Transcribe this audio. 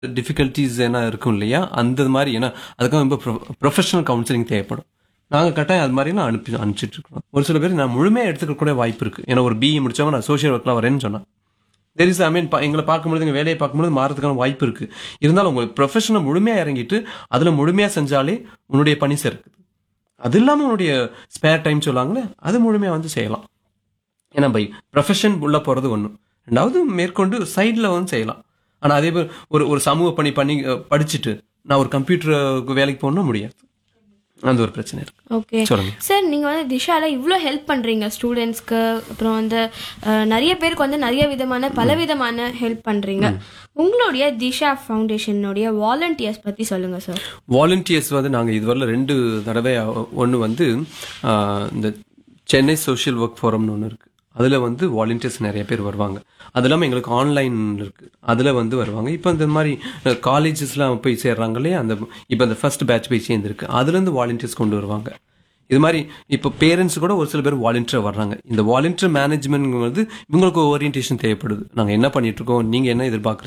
difficulties என்ன இருக்கும் இல்லையா அந்த மாதிரி ஏன்னா அதுக்காக ரொம்ப ப்ரொஃபஷனல் கவுன்சிலிங் தேவைப்படும் நாங்கள் கட்டாயம் அது மாதிரிலாம் அனுப்பி அனுப்பிச்சிட்டு இருக்கோம் ஒரு சில பேர் நான் முழுமையாக எடுத்துக்க கூட வாய்ப்பு இருக்கு ஏன்னா ஒரு பிஇ முடிச்சவங்க நான் சோஷியல் ஒர்க்கில் வரேன்னு சொன்னேன் தெர் இஸ் ஐ மீன் எங்களை பார்க்கும்போது எங்கள் வேலையை பார்க்கும்போது மாறதுக்கான வாய்ப்பு இருக்கு இருந்தாலும் உங்களுக்கு ப்ரொஃபஷனை முழுமையாக இறங்கிட்டு அதில் முழுமையாக செஞ்சாலே உன்னுடைய பணி சிறக்குது அது இல்லாமல் உன்னுடைய ஸ்பேர் டைம் சொல்லுவாங்களே அது முழுமையாக வந்து செய்யலாம் ஏன்னா பை ப்ரொஃபஷன் உள்ள போகிறது ஒன்று ரெண்டாவது மேற்கொண்டு சைடில் வந்து செய்யலாம் ஆனால் அதே போல் ஒரு ஒரு சமூக பணி பண்ணி அஹ், படிச்சுட்டு நான் ஒரு கம்ப்யூட்டர் வேலைக்கு போகணும்னா முடியாது அந்த ஒரு பிரச்சனை இருக்கு ஓகே சொல்லுங்க சார் நீங்கள் வந்து திஷால இவ்வளோ ஹெல்ப் பண்ணுறீங்க ஸ்டூடெண்ட்ஸ்க்கு அப்புறம் வந்து அஹ், நிறைய பேருக்கு வந்து நிறைய விதமான பலவிதமான ஹெல்ப் பண்ணுறீங்க உங்களுடைய திஷா ஃபவுண்டேஷனுடைய வாலண்டியர்ஸ் பற்றி சொல்லுங்கள் சார் வாலண்டியர்ஸ் வந்து நாங்கள் இதுவரை ரெண்டு தடவை ஒன்று வந்து ஆஹ், இந்த சென்னை சோஷியல் ஒர்க் ஃபோரம்னு ஒன்று இருக்கு அதில் வந்து வாலண்டியர்ஸ் நிறைய பேர் வருவாங்க அது இல்லாமல் எங்களுக்கு ஆன்லைன் இருக்கு அதில் வந்து வருவாங்க இப்போ இந்த மாதிரி காலேஜஸ்லாம் போய் சேர்றாங்க இல்லையா அந்த இப்போ இந்த ஃபர்ஸ்ட் பேட்ச் போய் சேர்ந்துருக்கு அதுலேருந்து வாலண்டியர்ஸ் கொண்டு வருவாங்க இது மாதிரி இப்போ பேரண்ட்ஸ் கூட ஒரு சில பேர் வாலண்டியர் வர்றாங்க இந்த வாலண்டியர் மேனேஜ்மெண்ட் வந்து இவங்களுக்கு ஓரியன்டேஷன் தேவைப்படுது நாங்கள் என்ன பண்ணிட்டு இருக்கோம் நீங்கள் என்ன எதிர்பார்க்குறீங்க